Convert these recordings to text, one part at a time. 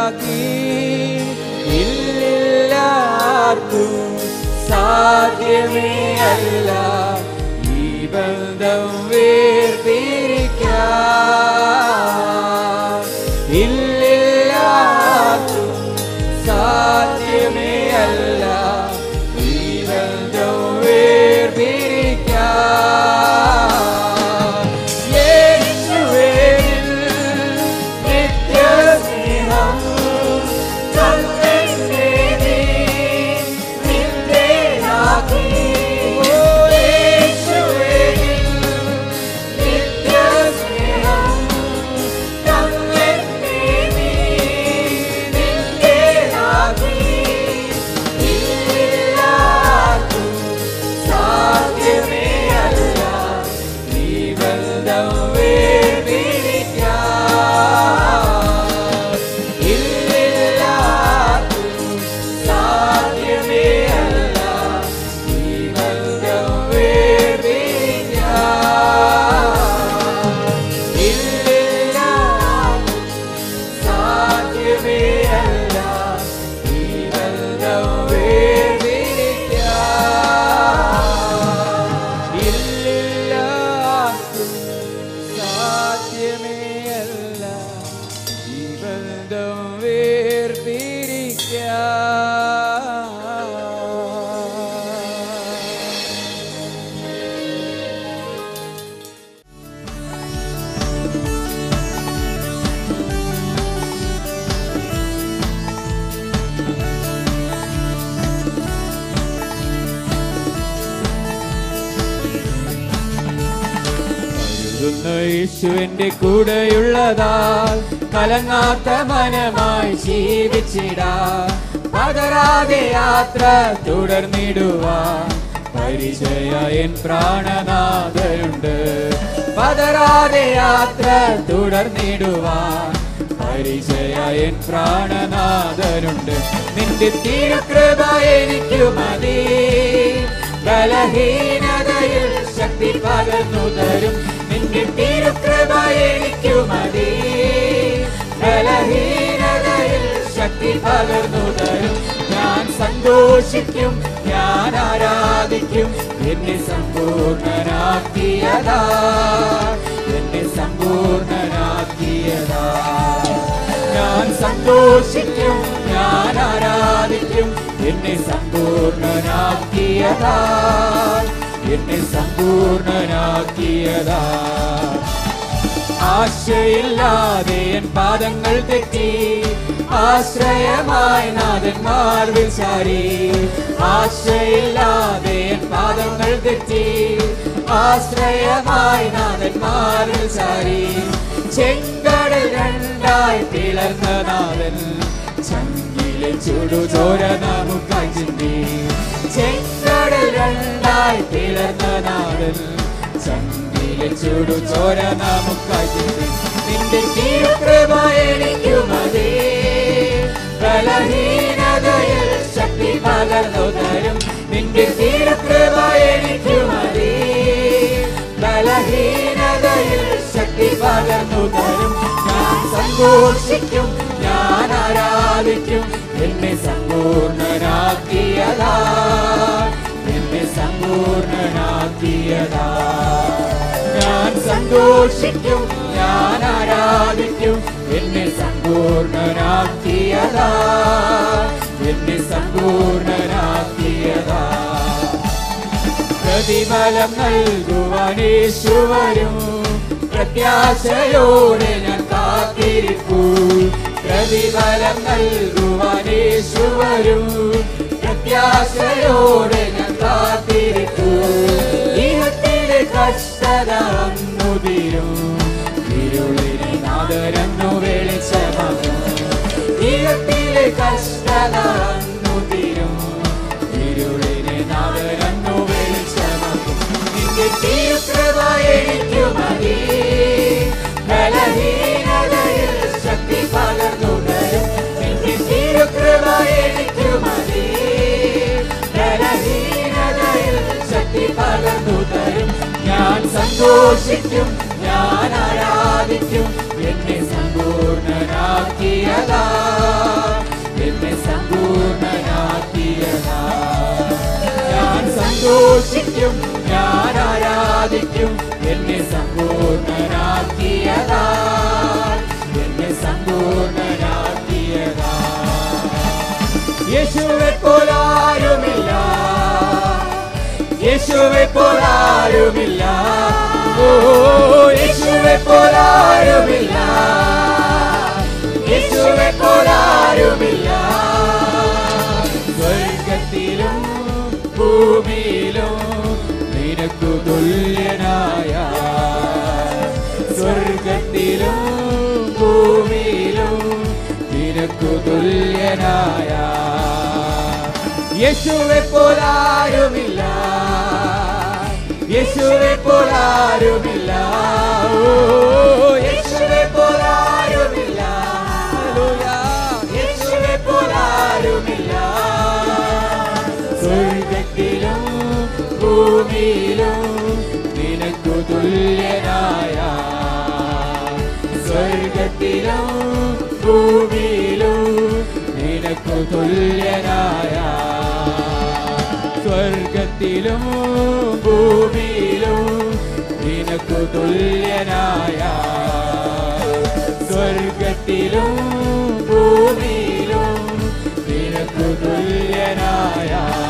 ഇല്ലാർക്കും സാധ്യമേ അല്ല ഈ ബന്ധം വേർപിരിക്കാൻ ഇല്ലാർക്കും സാധ്യമേ അല്ല ഈ ബന്ധം വേർപിരിക്കാൻ യേശുവേൽ നിത്യസ്നേഹം തന്നെന്നെ നീ നിന്റേതാക്കി. ഓ യേശുവേൽ നിത്യസ്നേഹം തന്നെന്നെ നീ നിന്റേതാക്കി. ഇല്ലാർക്കും സാധ്യമേ അല്ല ഈ ബന്ധം വേർപിരിക്കാൻ. ഇല്ലാർക്കും സാധ്യമേ അല്ല ഈ ബന്ധം വേർപിരിക്കാൻ. ഇല്ലാർക്കും സാധ്യമേ അല്ല ഈ ബന്ധം വേർപിരിക്കാൻ. ഇല്ലാർക്കും സാധ്യമേ അല്ല ഈ ബന്ധം വേർപിരിക്കാൻ. കരുതുന്ന യേശുവിന്റെ കൂടെയുള്ളതാൽ കലങ്ങാത്ത മനമായി ജീവിച്ചിടാ പതരാതെ യാത്ര തുടർന്നിടുവാൻ പരിചയ എൻ പ്രാണനാഥനുണ്ട് പതരാതെ യാത്ര തുടർന്നിടുവാൻ പരിചയ എൻ പ്രാണനാഥനുണ്ട് നിന്റെ തിരുകൃപ എനിക്കു മതി ബലഹീനതയിൽ ശക്തി പകർന്നു തരും നിന്റെ തിരുകൃപ എനിക്കു മതി ബലഹീനതയിൽ ശക്തി പകർന്നു തരും ഞാൻ സന്തോഷിക്കും ഞാൻ ആരാധിക്കും എന്നെ സമ്പൂർണനാക്കിയതാ എന്നെ സമ്പൂർണനാക്കിയതാ ഞാൻ സന്തോഷിക്കും ഞാൻ ആരാധിക്കും എന്നെ സമ്പൂർണനാക്കിയതാ എന്നെ സമ്പൂർണനാക്കിയതാ ആശയില്ലാതെ എൻ പാദങ്ങൾ തെറ്റി ആശ്രയമായി നാഥൻ മാർവിൽ ചാരി ആശയില്ലാതെ എൻ പാദങ്ങൾ തെറ്റി ആശ്രയമായി നാഥൻ മാർവിൽ ചാരി ചെങ്കടൽ രണ്ടായി പിളർന്ന നാഥൻ ചങ്കിലെ ചുടുചോര നമുക്കായി ചിന്തി ചെങ്കടൽ രണ്ടായി പിളർന്ന നാഥൻ ചങ്കിലെ ചുടുചോര നമുക്കായി ചിന്തി നിന്റെ തിരുകൃപ എനിക്കു മതി ബലഹീനതയിൽ ശക്തി പകർന്നു തരും നിന്റെ തിരുകൃപ എനിക്കു മതി ബലഹീനതയിൽ ശക്തി പകർന്നു തരും ഞാൻ സന്തോഷിക്കും ഞാൻ ആരാധിക്കും എന്നെ സമ്പൂർണനാക്കിയതാ എന്നെ സമ്പൂർണനാക്കിയതാ ഞാൻ സന്തോഷിക്കും ഞാൻ ആരാധിക്കും എന്നെ സമ്പൂർണനാക്കിയതാ എന്നെ സമ്പൂർണനാക്കിയതാ പ്രതിഫലം നൽകുവാനേശു വരും പ്രത്യാശയോടെ ഞാൻ കാത്തിരിപ്പു പ്രതിഫലം നൽകുവാനേശു വരും പ്രത്യാശയോടെ ഞാൻ കാത്തിരിപ്പു ഇഹത്തിലെ കഷ്ടത അന്നു തീരും ഇരുളിനെ നാദരന്നു വെളിച്ചമാകും ഇഹത്തിലെ കഷ്ടത അന്നു തീരും ഇരുളിനെ നാദരന്നു വെളിച്ചമാകും നിന്റെ തിരുകൃപ എനിക്കു മതി ബലഹീനതയിൽ ശക്തി പകർന്നു തരും നിന്റെ തിരുകൃപ എനിക്കു മതി ബലഹീനതയിൽ ശക്തി പകർന്നു തരും ഞാൻ സന്തോഷിക്കും ഞാൻ ആരാധിക്കും എന്നെ സമ്പൂർണനാക്കിയതാ സകലത്തെയും ഞാൻ ആരാധിക്കും എന്നെ സമ്പൂർണനാക്കിയതാ എന്നെ സമ്പൂർണനാക്കിയതാ യേശുവെ പോലാരുമില്ല യേശുവെ പോലാരുമില്ല ഓ യേശുവെ പോലാരുമില്ല യേശുവെ പോലാരുമില്ല സ്വർഗത്തിലും ഭൂമിയിലും നിനക്കു തുല്യനായ സ്വർഗത്തിലും ഭൂമിയിലും നിനക്കു തുല്യനായ യേശുവെ പോലാരുമില്ല യേശുവെ പോലാരുമില്ല ഓ യേശുവെ പോലാരുമില്ല ഹല്ലേലൂയ. യേശുവെ പോലാരുമില്ല സ്വർഗത്തിലും ഭൂമിയിലും നിനക്കു തുല്യനായ സ്വർഗത്തിലും ഭൂമിയിലും നിനക്കു തുല്യനായ സ്വർഗത്തിലും ഭൂമിയിലും നിനക്കു തുല്യനായ സ്വർഗത്തിലും ഭൂമിയിലും നിനക്കു തുല്യനായ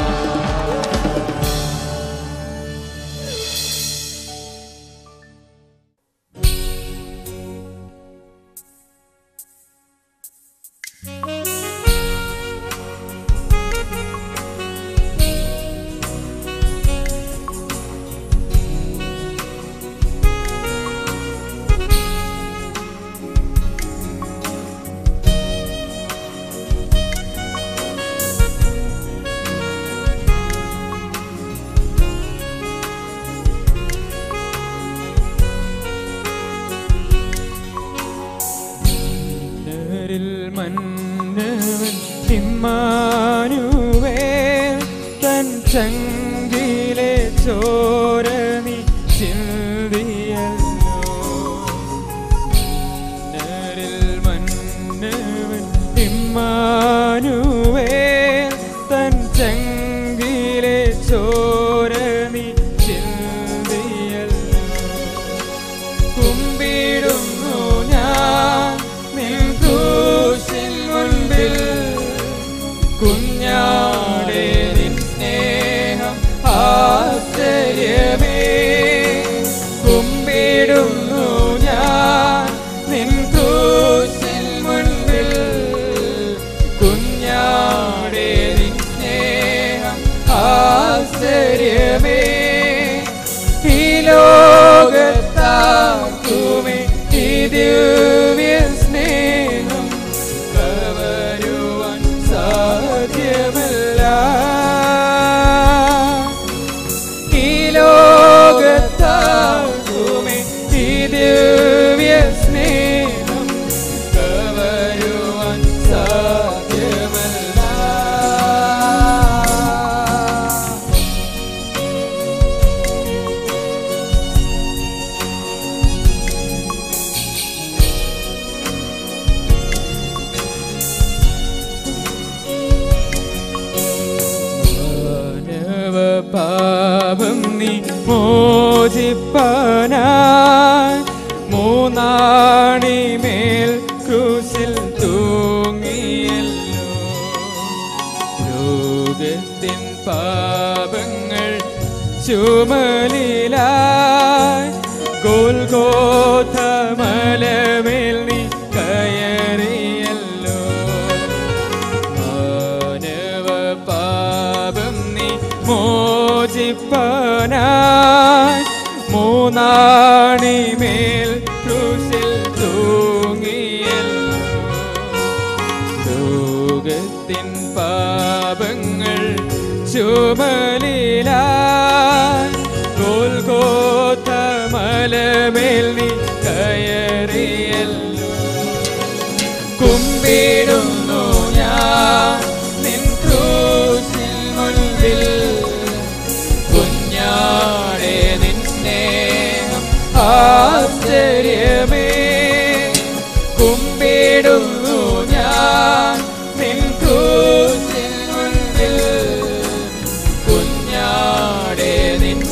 മന്നരിൽ മന്നവൻ ഇമ്മാനുവേൽ തൻ ചങ്കിലെ ചോര നീ ചിന്തിയല്ലോ മന്നരിൽ മന്നവൻ ഇമ്മാനുവേൽ തൻ ചങ്കിലെ ചോര നീ ചിന്തിയല്ലോ കുമ്പിടുന്നു ഞാൻ നിൻ ക്രൂശിൻ മുൻപിൽ കുഞ്ഞാടെ നിൻ സ്നേഹം ആശ്ചര്യമേ കുമ്പിടുന്നു ഞാൻ നിൻ ക്രൂശിൻ മുൻപിൽ കുഞ്ഞാടെ നിൻ സ്നേഹം ആശ്ചര്യമേ ഈ ലോകത്താക്കുമേ ഈ ദിവ്യ സ്നേഹം കവരുവാൻ സാധ്യമല്ല ഈ ലോകത്താക്കുമേ ഈ ദിവ്യ സ്നേഹം കവരുവാൻ സാധ്യമല്ല മാനവ പാപം നീ മോചിപ്പാനായി മൂന്നാണി മേൽ ക്രൂശിൽ തൂങ്ങിയല്ലോ ലോകത്തിൻ പാപങ്ങൾ ചുമലിലായി ഗോൽഗോഥ മലമേൽ നീ കയറിയല്ലോ മാനവ പാപം നീ മോചിപ്പാനായി മൂന്നാണി മേൽ ക്രൂശിൽ തൂങ്ങിയല്ലോ ലോകത്തിൻ പാപങ്ങൾ ചുമലിലായി ഗോൽഗോഥ മലമേൽ നീ കയറിയല്ലോ കുമ്പിടുന്നു ഞാൻ നിൻ ക്രൂശിൽ മുൻപിൽ കുഞ്ഞാടെ നിൻ സ്നേഹം ആശ്ചര്യമേ കുമ്പിടുന്നു ഞാൻ നിൻ ക്രൂശിൽ മുൻപിൽ കുഞ്ഞാടെ നിൻ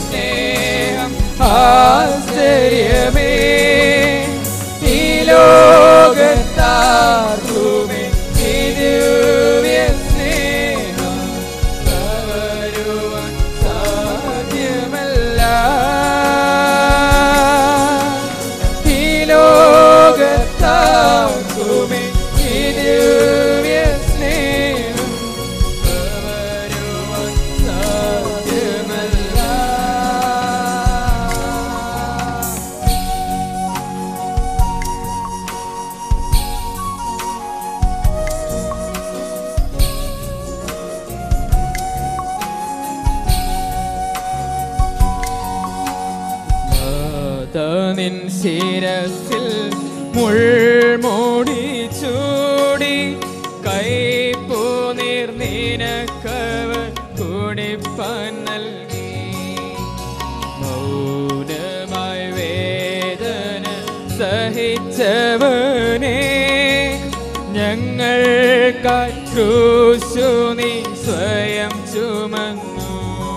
നിൻ ശിരസിൽ മുൾമൂടി ചൂടി കൈപ്പൂ നീർ നിനക്കവർ കുടിപ്പാൻ നൽകി മൗനമായി വേദന സഹിച്ചവനെ ഞങ്ങൾക്കായി ക്രൂശു നീ സ്വയം ചുമന്നു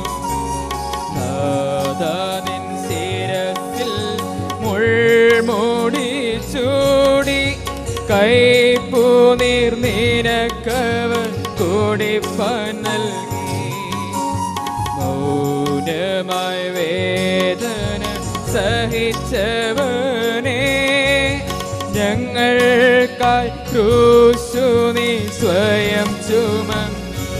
നാഥാ നിൻ ശിരസിൽ മുൾമൂടി ചൂടി കൈപ്പൂ നീർ നിനക്കവർ കുടിപ്പാൻ നൽകി മൗനമായ വേദന സഹിച്ചവനെ ഞങ്ങൾക്കായി ക്രൂശു നീ സ്വയം ചുമന്നു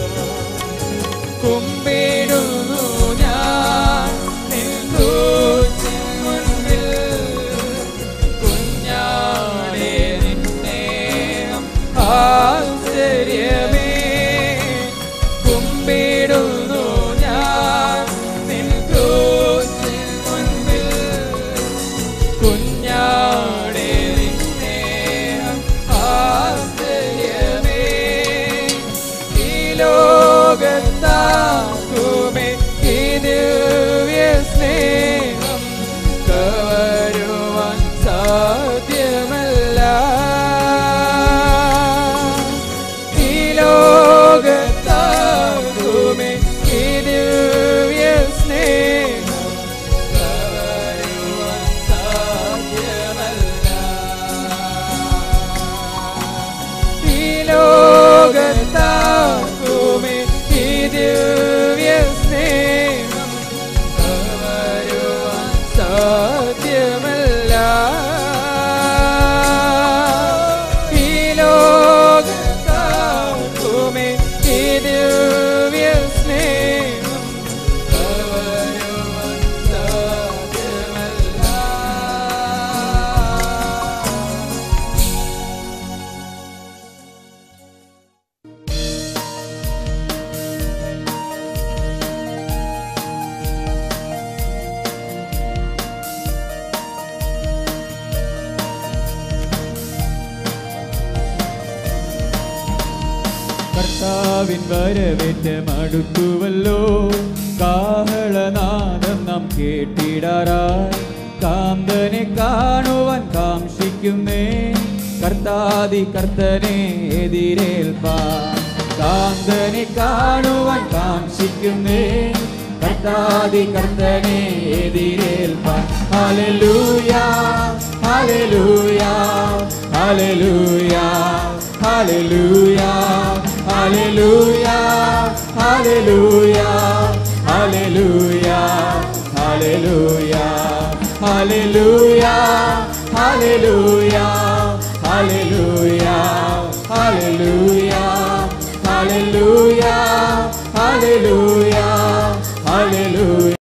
കുമ്പിടുന്നു ഞാൻ നിൻ ക്രൂശിൻ മുൻപിൽ കുഞ്ഞാടേ നിൻ സ്നേഹം ആശ്ചര്യമേ കുമ്പിടുന്നു ഞാൻ നിൻ ക്രൂശിൻ മുൻപിൽ കുഞ്ഞാടേ നിൻ സ്നേഹം ആശ്ചര്യമേ ഈ ലോകത്താകുമേ ഈ ദിവ്യ സ്നേഹം കവരുവാൻ സാധ്യമല്ല ഈ ലോകത്താകുമേ ഈ ദിവ്യ സ്നേഹം കവരുവാൻ സാധ്യമല്ല ഈ ലോകത്താകുമേ ഈ ദിവ്യ സ്നേഹം കവരുവാൻ സാധ്യമല്ല ഈ ലോകത്താകുമേ ഈ ദിവ്യ സ്നേഹം കവരുവാൻ സാധ്യമല്ല കർത്താവിൻ വരവേറ്റ മടുത്തുവല്ലോ കാഹളനാദം നാം കേട്ടിടാറായി കാന്തനെ കാണുവാൻ കാംക്ഷിക്കുന്നേ കർത്താതി കർത്തനെ എതിരേൽപ്പാൻ കാന്തനെ കാണുവാൻ കാംക്ഷിക്കുന്നേ കർത്താതി കർത്തനെ എതിരേൽപ്പാൻ ഹല്ലേലൂയാ ഹല്ലേലൂയാ ഹല്ലേലൂയാ ഹല്ലേലൂയാ ഹല്ലേലൂയാ ഹല്ലേലൂയാ ഹല്ലേലൂയാ ഹല്ലേലൂയാ ഹല്ലേലൂയാ